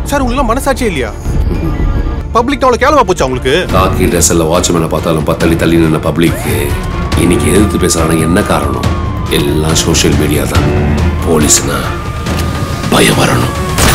Sir உங்களுக்கு மனசாட்சியே இல்லையா பப்ளிக் அவ்வளோ கேவலமா போச்சா உங்களுக்கு காக்கி ட்ரெஸ்ஸில் வாட்ச்மேனை பார்த்தாலும் பத்தள்ளி தள்ளி நின்ன பப்ளிக்கு இன்னைக்கு எதிர்த்து பேசுறாங்க என்ன காரணம் எல்லாம் சோஷியல் மீடியா தான் போலீஸ்னா பயம் வரணும்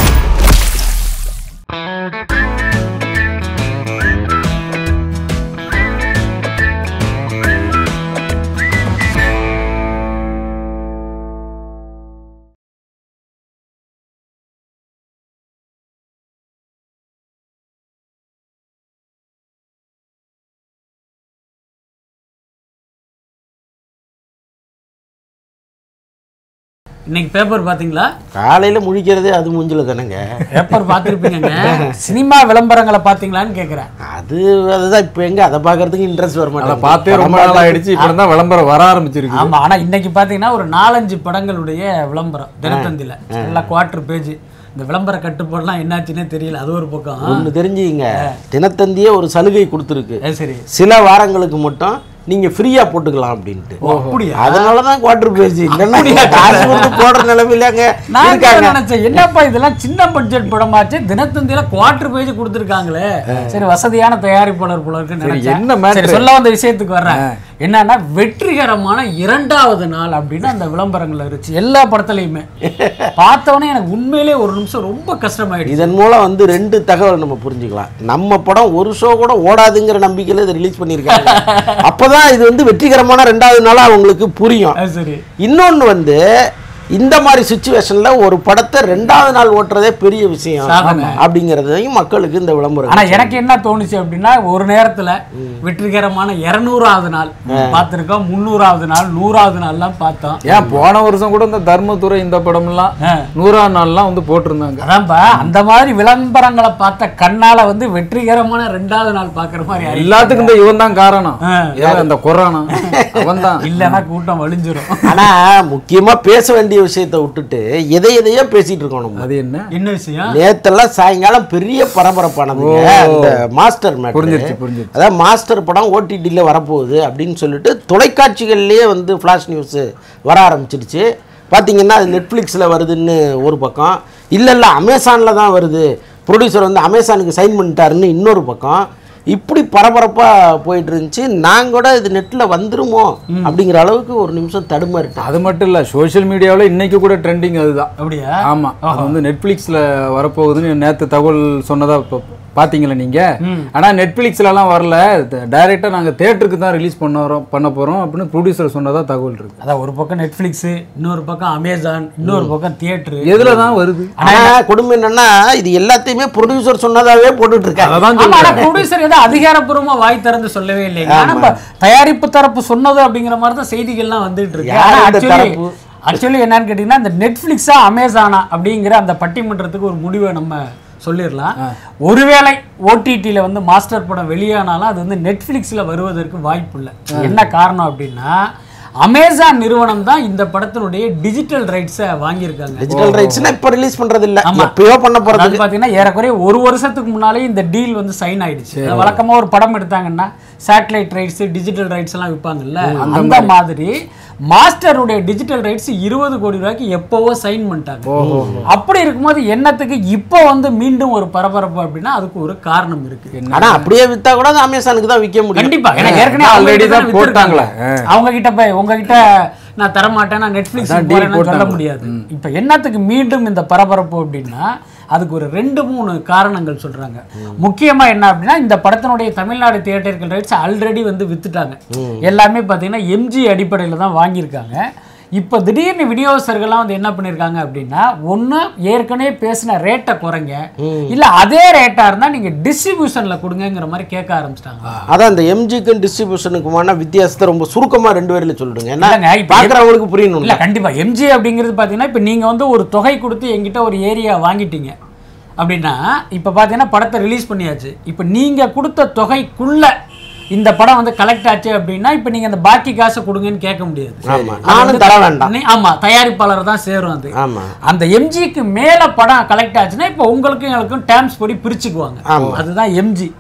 இன்னைக்கு பேப்பர் பாத்தீங்களா காலையில முழிக்கிறதே அது மூஞ்சில தானேங்க பேப்பர் பார்த்துருப்பீங்க சினிமா விளம்பரங்களை பாத்தீங்களான்னு கேக்குறேன் அது அதுதான் இப்போ எங்க அதை பார்க்கறதுக்கு இன்ட்ரெஸ்ட் வர அதை மாட்டேங்குது பார்த்தே ரொம்ப நாள் ஆயிடுச்சு இப்போ தான் விளம்பரம் வர ஆரம்பிச்சிருக்கு ஆமா ஆனா இன்னைக்கு பாத்தீங்கன்னா ஒரு நாலஞ்சு படங்களுடைய விளம்பரம் தினத்தந்தில எல்லாம் குவார்டர் பேஜ் இந்த விளம்பர கட்டுப்பாடுலாம் என்னாச்சுன்னே தெரியல அது ஒரு பக்கம் ஒன்று தெரிஞ்சுங்க தினத்தந்தியே ஒரு சலுகை கொடுத்துருக்கு அது சரி சில வாரங்களுக்கு மட்டும் நீங்க ஃப்ரீயா போட்டுக்கலாம் அப்படின்ட்டு ஓ, அப்படியா அதனால தான் குவார்டர் பேஜ் இல்லைன்னா காசு கொடுத்து போடுற நிலைமையிலாங்க நான் கூட இருக்காங்க நினைச்சேன் என்னப்பா இதெல்லாம் சின்ன பட்ஜெட் படமாச்சு தினத்தந்தியில குவார்டர் பேஜ் கொடுத்துருக்காங்களே சரி வசதியான தயாரிப்பாளர் போல இருக்குன்னு சரி, நினைச்சேன் என்ன matter? சரி சொல்ல வந்த விஷயத்துக்கு வர்றேன் என்னன்னா வெற்றிகரமான இரண்டாவது நாள் அப்படின்னு அந்த விளம்பரங்கள் இருந்துச்சு எல்லா படத்துலயுமே பார்த்தவொடனே எனக்கு உண்மையிலே ஒரு நிமிஷம் ரொம்ப கஷ்டமாயிடுச்சு இதன் மூலம் வந்து ரெண்டு தகவல் நம்ம புரிஞ்சுக்கலாம் நம்ம படம் ஒரு ஷோ கூட ஓடாதுங்கிற நம்பிக்கையில இதை ரிலீஸ் பண்ணியிருக்காங்க அப்பதான் இது வந்து வெற்றிகரமான ரெண்டாவது நாளா அவங்களுக்கு புரியும் அது சரி இன்னொன்னு வந்து இந்த மாதிரி சுச்சுவேஷன்ல ஒரு படத்தை ரெண்டாவது நாள் ஓட்டுறதே பெரிய விஷயம் சாதனை. அப்படிங்கறதையும் மக்களுக்கு இந்த விளம்பரம் ஆனா எனக்கு என்ன தோணுச்சு அப்படின்னா ஒரு நேரத்துல வெற்றிகரமான இருநூறாவது நாள் பார்த்திருக்கோம் முந்நூறாவது நாள் நூறாவது நாள்லாம் பார்த்தோம் ஏன் போன வருஷம் கூட இந்த தர்மதுரை இந்த படம்லாம் ஆ. நூறாம் நாள்லாம் வந்து போட்டிருந்தாங்க அதான்ப்பா அந்த மாதிரி விளம்பரங்களை பார்த்த கண்ணால வந்து வெற்றிகரமான ரெண்டாவது நாள் பாக்குற மாதிரி ஆயிடுச்சு. எல்லாத்துக்கும் இந்த இவன் தான் காரணம் ஆ. ஏன் இந்த கொரோனா அவன் தான் இல்லைன்னா கூட்டம் வலிஞ்சிரும் ஆனா முக்கியமா பேச வேண்டிய விஷயத்தை விட்டுட்டு எதை எதையோ பேசிட்டு இருக்கோம் நம்ம அது என்ன என்ன விஷயம் நேத்தெல்லாம் சாயங்காலம் பெரிய பரபரப்பானதுங்க அந்த மாஸ்டர் மேட்டர் புரிஞ்சிருச்சு, புரிஞ்சிருச்சு. அதாவது மாஸ்டர் படம் ஓடிடியில் வரப்போகுது அப்படின்னு சொல்லிட்டு தொலைக்காட்சிகள்லேயே வந்து ஃப்ளாஷ் நியூஸ் வர ஆரம்பிச்சிடுச்சு பார்த்தீங்கன்னா அது நெட்ஃப்ளிக்ஸில் வருதுன்னு ஒரு பக்கம் இல்லை இல்லை அமேசானில் தான் வருது ப்ரொடியூசர் வந்து அமேசானுக்கு சைன் பண்ணிட்டாருன்னு இன்னொரு பக்கம் இப்படி பரபரப்பாக போயிட்டு இருந்துச்சு நான் கூட இது நெட்டில் வந்துருமோ அப்படிங்கிற அளவுக்கு ஒரு நிமிஷம் தடுமாறிட்டேன் அது மட்டும் இல்ல சோஷியல் மீடியாவில் இன்னைக்கு கூட ட்ரெண்டிங் அதுதான் அப்படியா ஆமா அது வந்து நெட்ஃபிளிக்ஸ்ல வரப்போகுதுன்னு நேத்து தகவல் சொன்னதா இப்ப பாத்தீங்களா நீங்க ஆனா நெட்ஃபிளிக்ஸ்ல எல்லாம் வரல டைரக்டா நாங்க தியேட்டருக்கு தான் ரிலீஸ் பண்ண வரோம் பண்ண போறோம் அப்படின்னு ப்ரொடியூசர் சொன்னதா தகவல் இருக்கு அதான் ஒரு பக்கம் நெட்ஃபிளிக்ஸ் இன்னொரு பக்கம் அமேசான் இன்னொரு பக்கம் தியேட்டர் எதுல தான் வருது ஆனா கொடுமை என்னன்னா இது எல்லாத்தையுமே ப்ரொடியூசர் சொன்னதாவே போட்டுட்டு இருக்காங்க அதான் ஆமா ஆனா சொல்றேன் ப்ரொடியூசர் ஏதோ அதிகாரப்பூர்வமா வாய் திறந்து சொல்லவே இல்லைங்க ஆனா நம்ம தயாரிப்பு தரப்பு சொன்னது அப்படிங்கிற மாதிரி தான் செய்திகள்லாம் வந்துட்டு இருக்கு யார் ஆனா இந்த actually- தரப்பு? ஆக்சுவலி என்னன்னு கேட்டிங்கன்னா இந்த நெட்ஃப்ளிக்ஸா அமேசானா அப்படிங்கிற அந்த பட்டிமன்றத்துக்கு ஒரு முடிவை நம்ம சொல்லிடலாம் ஒருவேளை ஓடிடியில் வந்து மாஸ்டர் படம் வெளியானாலும் அது வந்து நெட்ஃப்ளிக்ஸில் வருவதற்கு வாய்ப்பு இல்லை என்ன காரணம் அப்படின்னா அமேசான் நிறுவனம் தான் இந்த படத்தினுடைய டிஜிட்டல் ரைட்ஸை வாங்கியிருக்காங்க டிஜிட்டல் ரைட்ஸ்னா இப்ப ரிலீஸ் பண்றது இல்ல ஆமா. எப்பயோ பண்ண போறது அதாவது பாத்தீங்கன்னா ஏறக்குறைய ஒரு வருஷத்துக்கு முன்னாலே இந்த டீல் வந்து சைன் ஆயிடுச்சு வழக்கமா ஒரு படம் எடுத்தாங்கன்னா சேட்டலைட் ரைட்ஸ் டிஜிட்டல் ரைட்ஸ் எல்லாம் விற்பாங்கல்ல அந்த மாதிரி மாஸ்டருடைய டிஜிட்டல் ரைட்ஸ் இருபது கோடி ரூபாய்க்கு எப்பவோ சைன் பண்ணிட்டாங்க அப்படி இருக்கும்போது என்னத்துக்கு இப்போ வந்து மீண்டும் ஒரு பரபரப்பு அப்படின்னா அதுக்கு ஒரு காரணம் இருக்கு ஆனா அப்படியே வித்தா கூட அது அமேசானுக்கு தான் விற்க முடியும் கண்டிப்பா ஏன்னா ஏற்கனவே Already already தான் தான் போட்டாங்களே. போட்டாங்களே அவங்க கிட்ட போய் உங்ககிட்ட நான் தர மாட்டேன் நான் நெட்ஃபிளிக்ஸ் அதான் deal போறேன்னு சொல்ல போட்டாங்க. முடியாது இப்போ என்னத்துக்கு மீண்டும் இந்த பரபரப்பு அப்படின்னா அதுக்கு ஒரு ரெண்டு மூணு காரணங்கள் சொல்றாங்க முக்கியமா என்ன அப்படின்னா இந்த படத்தினுடைய தமிழ்நாடு தியேட்டர்கள் ரைட்ஸ் ஆல்ரெடி வந்து வித்துட்டாங்க எல்லாமே பார்த்தீங்கன்னா எம்ஜி அடிப்படையில் தான் வாங்கியிருக்காங்க இப்போ திடீர்னு விநியோகஸ்தர்கள்லாம் வந்து என்ன பண்ணியிருக்காங்க அப்படின்னா ஒன்று ஏற்கனவே பேசின ரேட்டை குறைங்க இல்லை அதே ரேட்டாக இருந்தால் நீங்கள் டிஸ்ட்ரிபியூஷனில் கொடுங்கங்கிற மாதிரி கேட்க ஆரம்பிச்சிட்டாங்க அதான் இந்த எம்ஜிக்கும் டிஸ்ட்ரிபியூஷனுக்குமான வித்தியாசத்தை ரொம்ப சுருக்கமா ரெண்டு பேர்ல சொல்லிடுங்க ஏன்னா இல்லைங்க, இப்ப பாக்குறவங்களுக்கு புரியணும் இல்ல கண்டிப்பா எம்ஜி அப்படிங்கிறது பாத்தீங்கன்னா இப்ப நீங்க வந்து ஒரு தொகை கொடுத்து என்கிட்ட ஒரு ஏரியா வாங்கிட்டீங்க அப்படின்னா இப்ப பாத்தீங்கன்னா படத்தை ரிலீஸ் பண்ணியாச்சு இப்ப நீங்க கொடுத்த தொகைக்குள்ள இந்த படம் வந்து கலெக்ட் ஆச்சு அப்படின்னா இப்ப நீங்க அந்த பாக்கி காசை கொடுங்கன்னு கேட்க முடியாது ஆமா. அது நானும் வந்து தர வேண்டாம். நீ- ஆமா தயாரிப்பாளர் தான் சேரும் அது ஆமா அந்த எம்ஜிக்கு மேல படம் கலெக்ட் ஆச்சுன்னா இப்போ உங்களுக்கும் எங்களுக்கும் டேர்ம்ஸ் படி பிரிச்சுக்குவாங்க அதுதான் எம்ஜி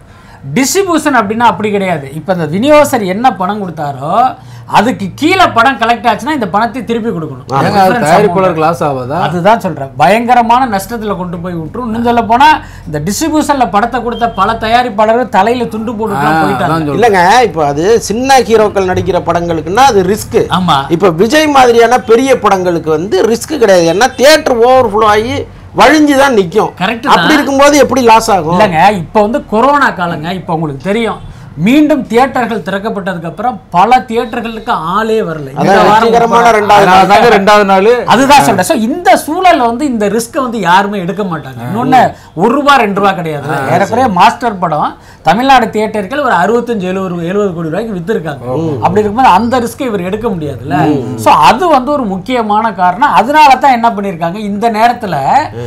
டிஸ்ட்ரிபியூஷன் அப்படின்னா அப்படி கிடையாது இப்போ இந்த விநியோகஸ்தர் என்ன பணம் கொடுத்தாரோ அதுக்கு கீழே படம் கலெக்ட் ஆச்சுன்னா இந்த பணத்தை திருப்பி கொடுக்கணும் ஏங்க அது Difference தயாரிப்பாளர் amount. லாஸ் ஆகாதா அதுதான் சொல்றேன் பயங்கரமான நஷ்டத்துல கொண்டு போய் விட்டுரும் இன்னும் சொல்ல போனா இந்த டிஸ்ட்ரிபியூஷன்ல படத்தை கொடுத்த பல தயாரிப்பாளர்கள் தலையில துண்டு போட்டு போயிட்டாங்க அதான் சொல்றேன் இல்லைங்க இப்போ அது சின்ன ஹீரோக்கள் நடிக்கிற படங்களுக்குன்னா அது ரிஸ்க் ஆமா இப்போ விஜய் மாதிரியான பெரிய படங்களுக்கு வந்து ரிஸ்க் கிடையாது ஏன்னா தியேட்டர் ஓவர்ஃப்ளோ ஆகி வழிஞ்சு தான் நிற்கும் Correct அப்படி தான். இருக்கும்போது எப்படி லாஸ் ஆகும் இல்லைங்க இப்போ வந்து கொரோனா காலங்க இப்போ உங்களுக்கு தெரியும் மீண்டும் தியேட்டர்கள் திறக்கப்பட்டதுக்கு அப்புறம் பல தியேட்டர்களுக்கு ஆளே வரல இந்த அதான் வாரம் வெற்றிகரமான ஒரு ரெண்டாவது அதனால தாங்க ரெண்டாவது நாள் அதுதான் சொல்றேன் ஸோ இந்த சூழல்ல வந்து இந்த ரிஸ்க்கை வந்து யாருமே எடுக்க மாட்டாங்க இன்னொன்னு ஒரு ரூபா ரெண்டு ரூபா கிடையாது ஏறக்குறைய மாஸ்டர் படம் தமிழ்நாடு தியேட்டர்கள் ஒரு அறுபத்தஞ்சு எழுபது எழுபது கோடி ரூபாய்க்கு வித்துருக்காங்க அப்படி இருக்கும்போது அந்த ரிஸ்க்கை இவர் எடுக்க முடியாதுல்ல ஸோ அது வந்து ஒரு முக்கியமான காரணம் அதனால தான் என்ன பண்ணியிருக்காங்க இந்த நேரத்துல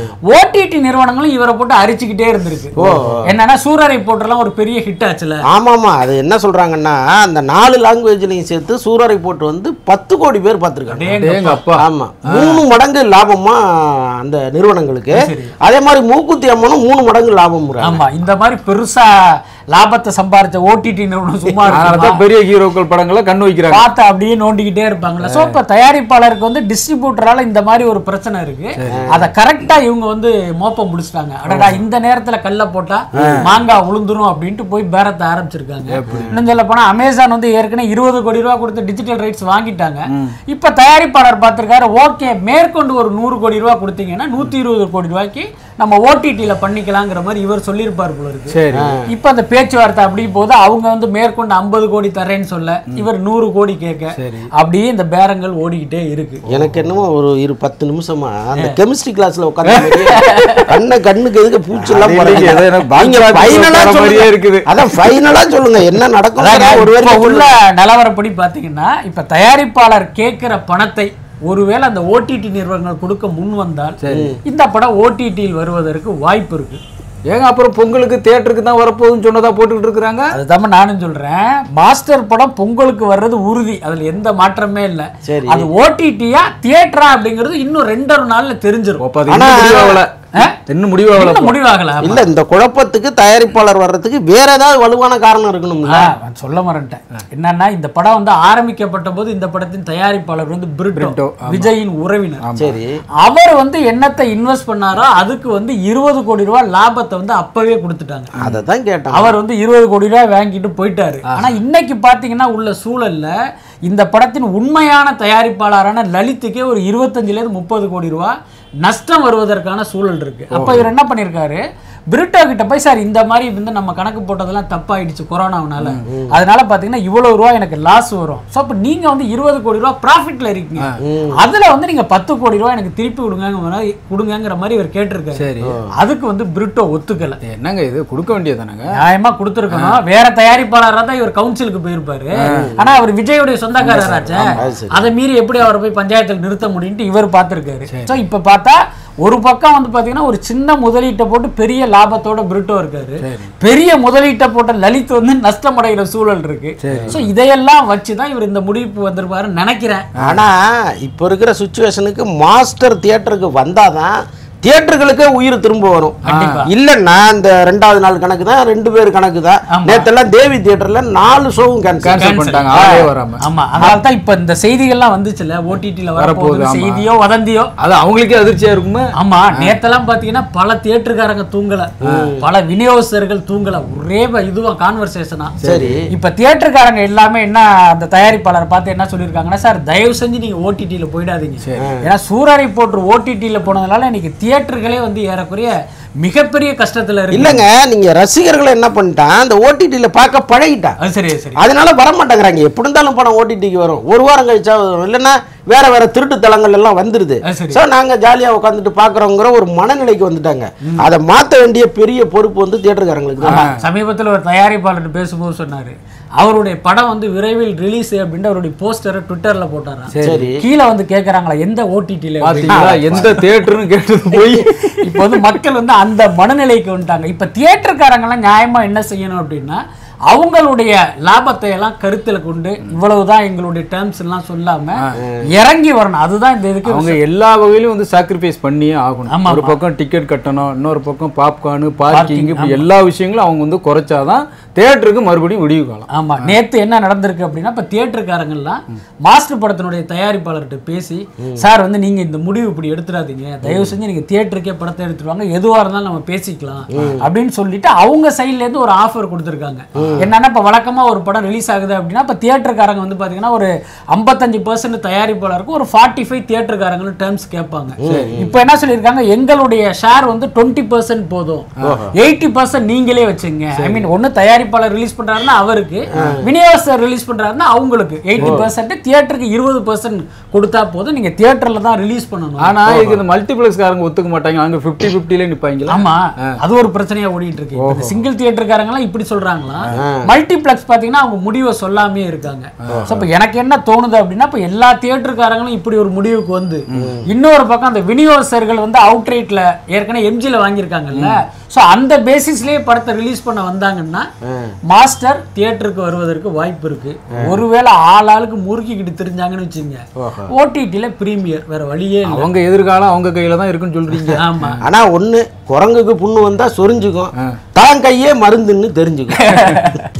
ஓடிடி நிறுவனங்களும் இவரை போட்டு அரிச்சுக்கிட்டே இருந்திருக்கு என்னன்னா சூரரை போட்டெல்லாம் ஒரு பெரிய ஹிட் ஆச்சுல ஆமாமா அது என்ன சொல்றாங்கன்னா அந்த நாலு லாங்குவேஜ்லையும் சேர்த்து சூரரை போட்டு வந்து பத்து கோடி பேர் பார்த்துருக்காங்க எங்க அப்பா ஆமா மூணு மடங்கு லாபமா அந்த நிறுவனங்களுக்கு அதே மாதிரி மூக்குத்தி அம்மனும் மூணு மடங்கு லாபம் ஆமா இந்த மாதிரி பெருசா லாபத்தை சம்பாரிச்ச ஓடிடி நிறுவனம் சும்மா அதனால இருக்குமா? தான் பெரிய ஹீரோக்கள் படங்களை கண்ணு வைக்கிறாங்க பார்த்து அப்படியே நோண்டிக்கிட்டே இருப்பாங்கல்ல சோ இப்ப தயாரிப்பாளருக்கு வந்து டிஸ்ட்ரிபியூட்டரால இந்த மாதிரி ஒரு பிரச்சனை இருக்கு அத கரெக்டா இவங்க வந்து மோப்பம் முடிச்சிட்டாங்க அடடா இந்த நேரத்துல கல்ல போட்டா மாங்காய் உளுந்துரும் அப்படின்ட்டு போய் பேரத்தை ஆரம்பிச்சிருக்காங்க இன்னும் சொல்ல போனா அமேசான் வந்து ஏற்கனவே இருபது கோடி ரூபாய் கொடுத்து டிஜிட்டல் ரைட்ஸ் வாங்கிட்டாங்க இப்ப தயாரிப்பாளர் பார்த்திருக்காரு ஓகே மேற்கொண்டு ஒரு நூறு கோடி ரூபாய் கொடுத்தீங்கன்னா நூத்தி இருபது கோடி ரூபாய்க்கு நம்ம ஓடிடியில பண்ணிக்கலாங்கிற மாதிரி இவர் சொல்லியிருப்பார் போல இருக்கு சரி இப்ப அந்த பேச்சுவார்த்தை அப்படி போது அவங்க வந்து மேற்கொண்டு ஐம்பது கோடி தரேன்னு சொல்ல இவர் நூறு கோடி கேட்க அப்படியே இந்த பேரங்கள் ஓடிக்கிட்டே இருக்கு எனக்கு என்னமோ ஒரு இரு பத்து நிமிஷமா அந்த கெமிஸ்ட்ரி கிளாஸ்ல உட்காந்து கண்ண கண்ணுக்கு எதுக்கு பூச்சி எல்லாம் அது இல்லைங்க, போடுறீங்க? ஏதோ எனக்கு பாக்ஸ் நீங்க ஆஃபீஸ் final ஆ உட்கார சொல்லுங்க. மாதிரியே இருக்குது. அதான் ஃபைனலா சொல்லுங்க என்ன நடக்கும் அதாங்க, ஒரு இப்ப வேலை உள்ள நிலவரப்படி பாத்தீங்கன்னா இப்ப தயாரிப்பாளர் கேட்கிற பணத்தை ஒருவேளை அந்த ஓடிடி நிறுவனங்கள் கொடுக்க முன் வந்தால் இந்த படம் ஓடிடியில் வருவதற்கு வாய்ப்பு இருக்கு ஏங்க அப்புறம் பொங்கலுக்கு தியேட்டருக்கு தான் வரப்போகுதுன்னு சொன்னதா போட்டுக்கிட்டு இருக்கிறாங்க அதுதான் நானும் சொல்றேன் மாஸ்டர் படம் பொங்கலுக்கு வர்றது உறுதி அதுல எந்த மாற்றமே இல்ல சரி. அது ஓடிடியா தியேட்டரா அப்படிங்கிறது இன்னும் ரெண்டரை நாள்ல தெரிஞ்சிரும் அப்ப அது இன்னும் முடிவாகல ஆ? இன்னும் முடிவாகல இன்னும் முடிவாகல ஆமா. இல்ல இந்த குழப்பத்துக்கு தயாரிப்பாளர் வர்றதுக்கு வேற ஏதாவது வலுவான காரணம் இருக்கணும்ல ஆ, நான் சொல்ல மறந்துட்டேன் என்னன்னா இந்த படம் வந்து ஆரம்பிக்கப்பட்ட போது இந்த படத்தின் தயாரிப்பாளர் வந்து பிரிட்டோ பிரிட்டோ, விஜயின் உறவினர் சரி அவர் வந்து என்னத்தை இன்வெஸ்ட் பண்ணாரோ அதுக்கு வந்து இருபது கோடி ரூபாய் லாபத்தை வந்து அப்பவே கொடுத்துட்டாங்க அதை தான் கேட்டேன் அவர் வந்து இருபது கோடி ரூபாய் வாங்கிட்டு போயிட்டாரு ஆனா இன்னைக்கு பாத்தீங்கன்னா உள்ள சூழல்ல இந்த படத்தின் உண்மையான தயாரிப்பாளரான லலித்துக்கே ஒரு இருபத்தஞ்சுல இருந்து முப்பது கோடி ரூபாய் நஷ்டம் வருவதற்கான சூழல் இருக்கு அப்ப இவர் என்ன பண்ணிருக்காரு பிரிட்டோ கிட்ட போய் சார் இந்த மாதிரி வந்து நம்ம கணக்கு போட்டதெல்லாம் தப்பாயிடுச்சு கொரோனாவனால அதனால பாத்தீங்கன்னா இவ்வளவு ரூபா எனக்கு லாஸ் வரும் சோ அப்ப நீங்க வந்து இருபது கோடி ரூபாய் ப்ராஃபிட்ல இருக்கீங்க அதுல வந்து நீங்க பத்து கோடி ரூபாய் எனக்கு திருப்பி கொடுங்க மாதிரி கொடுங்கங்கிற மாதிரி இவர் கேட்டிருக்காரு சரி அதுக்கு வந்து பிரிட்டோ ஒத்துக்கல என்னங்க இது கொடுக்க வேண்டியதானங்க நியாயமா கொடுத்துருக்கணும் வேற தயாரிப்பாளரா தான் இவர் கவுன்சிலுக்கு போயிருப்பாரு ஆனா அவர் விஜயுடைய சொந்தக்காரராச்சே அதை மீறி எப்படி அவரை போய் பஞ்சாயத்தில் நிறுத்த முடியும்ட்டு இவர் பார்த்திருக்காரு சோ இப்ப பார்த்தா ஒரு பக்கம் வந்து பாத்தீங்கன்னா ஒரு சின்ன முதலீட்டை போட்டு பெரிய லாபத்தோட பிரிட்டோ இருக்காரு பெரிய முதலீட்டை போட்ட லலித் வந்து நஷ்டமடைகிற சூழல் இருக்கு சோ இதையெல்லாம் வச்சுதான் இவர் இந்த முடிவுக்கு வந்திருப்பாருன்னு நினைக்கிறேன் ஆனா இப்ப இருக்கிற சுச்சுவேஷனுக்கு மாஸ்டர் தியேட்டருக்கு வந்தாதான் தியேட்டர்களுக்கே உயிர் திரும்ப வரும் கண்டிப்பா. இல்லன்னா இந்த ரெண்டாவது நாள் கணக்கு தான் ரெண்டு பேர் கணக்கு தான் ஆமா. நேத்தெல்லாம் தேவி தியேட்டர்ல நாலு ஷோவும் கேன்சல் கேன்சல் பண்ணிட்டாங்க ஆளே வராம ஆமா அதனால தான் இப்ப இந்த செய்திகள்லாம் வந்துச்சுல்ல ஓடிடில வரப்போகுது வரப்போகுது, ஆமா. செய்தியோ வதந்தியோ அது அவங்களுக்கே அதிர்ச்சியா இருக்குமே ஆமா நேத்தெல்லாம் பாத்தீங்கன்னா பல தியேட்டருக்காரங்க தூங்கல பல விநியோகஸ்தர்கள் தூங்கல ஒரே ப- இதுவா கான்வர்சேஷனா சரி இப்ப தியேட்டருக்காரங்க எல்லாமே என்ன அந்த தயாரிப்பாளர் பார்த்து என்ன சொல்லியிருக்காங்கன்னா சார் தயவு செஞ்சு நீங்க ஓடிடியில போயிடாதீங்க ஏன்னா சூரரை போட்டு ஓடிடியில போனதுனால இன்னைக்கு தியேட்டர்களே வந்து ஏறக்குறைய மிகப்பெரிய கஷ்டத்துல இருக்கு இல்லங்க நீங்க ரசிகர்களை என்ன பண்ணிட்டான் அந்த ஓடிடியில பார்க்க பழகிட்டான் அது சரி அது சரி அதனால வர மாட்டேங்கிறாங்க எப்படி இருந்தாலும் படம் ஓடிடிக்கு வரும் ஒரு வாரம் கழிச்சா வரும் இல்லைன்னா வேற வேற திருட்டு தலங்கள் எல்லாம் வந்துருது அது சரி. ஸோ நாங்க ஜாலியா உட்காந்துட்டு பாக்குறோங்கிற ஒரு மனநிலைக்கு வந்துட்டாங்க அதை மாத்த வேண்டிய பெரிய பொறுப்பு வந்து தியேட்டருக்காரங்களுக்கு தான் ஆமா சமீபத்துல ஒரு தயாரிப்பாளர் பேசும்போது சொன்னாரு அவருடைய படம் வந்து விரைவில் ரிலீஸ் அப்படின்ட்டு அவருடைய போஸ்டரை ட்விட்டர்ல போட்டாராம் சரி கீழே வந்து கேக்குறாங்களா எந்த ஓடிடியில பாத்தீங்களா எந்த தியேட்டர்னு கேட்டது போய் இப்போ வந்து மக்கள் வந்து அந்த மனநிலைக்கு வந்துட்டாங்க இப்போ தியேட்டருக்காரங்கெல்லாம் நியாயமா என்ன செய்யணும் அப்படின்னா அவங்களுடைய லாபத்தை எல்லாம் கருத்துல கொண்டு இவ்வளவுதான் எங்களுடைய டேர்ம்ஸ் எல்லாம் சொல்லாம இறங்கி வரணும் அதுதான் இந்த இதுக்கு அவங்க எல்லா வகையிலும் வந்து சாக்ரிஃபைஸ் பண்ணியே ஆகணும் ஆமா, ஒரு பக்கம் டிக்கெட் கட்டணும் இன்னொரு பக்கம் பாப்கார்னு பார்க்கிங் இப்படி எல்லா விஷயங்களும் அவங்க வந்து குறைச்சாதான் தியேட்டருக்கு மறுபடியும் விடிவு காலம் ஆமா நேத்து என்ன நடந்திருக்கு அப்படின்னா இப்ப தியேட்டருக்காரங்கெல்லாம் மாஸ்டர் படத்தினுடைய தயாரிப்பாளர்கிட்ட பேசி சார் வந்து நீங்க இந்த முடிவு இப்படி எடுத்துடாதீங்க தயவு செஞ்சு நீங்க தியேட்டருக்கே படத்தை எடுத்துருவாங்க எதுவா இருந்தாலும் நம்ம பேசிக்கலாம் அப்படின்னு சொல்லிட்டு அவங்க சைட்ல இருந்து ஒரு ஆஃபர் கொடுத்துருக்காங்க என்னன்னா இப்ப வழக்கமா ஒரு படம் ரிலீஸ் ஆகுது அப்படின்னா இப்ப தியேட்டருக்காரங்க வந்து பாத்தீங்கன்னா ஒரு ஐம்பத்தஞ்சு பர்சன்ட் தயாரிப்பாளருக்கும் ஒரு ஃபார்ட்டி ஃபைவ் தியேட்டருக்காரங்களும் டேர்ம்ஸ் கேட்பாங்க இப்போ என்ன சொல்லியிருக்காங்க எங்களுடைய ஷேர் வந்து டுவெண்ட்டி பர்சன்ட் போதும் எயிட்டி பர்சன்ட் நீங்களே வச்சுங்க ஐ மீன் ஒன்னு தயாரிப்பாளர் ரிலீஸ் பண்றாருன்னா அவருக்கு விநியோகஸ்தர் ரிலீஸ் பண்றாருன்னா அவங்களுக்கு எயிட்டி பர்சன்ட் தியேட்டருக்கு இருபது பர்சன்ட் கொடுத்தா போதும் நீங்க தியேட்டர்ல தான் ரிலீஸ் பண்ணணும் ஆனா இதுக்கு இந்த மல்டிபிளெக்ஸ் காரங்க ஒத்துக்க மாட்டாங்க அங்க பிப்டி பிப்டில நிப்பாங்களா ஆமா அது ஒரு பிரச்சனையா ஓடிட்டு இருக்கு இப்ப இந்த சிங்கிள் தியேட்டருக்காரங்க எல்லாம் இப்படி சொல்றாங்களா மல்டிப்ளெக்ஸ் பாத்தீங்கன்னா அவங்க முடிவை சொல்லாமே இருக்காங்க சோ இப்ப எனக்கு என்ன தோணுது அப்படின்னா இப்ப எல்லா தியேட்டருக்காரங்களும் இப்படி ஒரு முடிவுக்கு வந்து இன்னொரு பக்கம் அந்த விநியோகஸ்தர்கள் வந்து அவுட் ரேட்ல ஏற்கனவே எம்ஜில வாங்கியிருக்காங்கல்ல சோ அந்த பேசிஸ்லயே படத்தை ரிலீஸ் பண்ண வந்தாங்கன்னா மாஸ்டர் தியேட்டருக்கு வருவதற்கு வாய்ப்பு இருக்கு ஒருவேளை ஆள் ஆளுக்கு முறுக்கிக்கிட்டு தெரிஞ்சாங்கன்னு வச்சுங்க ஓடிடில பிரீமியர் வேற வழியே இல்லை அவங்க எதிர்காலம் அவங்க கையில தான் இருக்குன்னு சொல்றீங்க ஆமா ஆனா ஒண்ணு குரங்குக்கு புண்ணு வந்தா சொரிஞ்சுக்கும் தான் கையே மருந்துன்னு தெரிஞ்சுக்கும்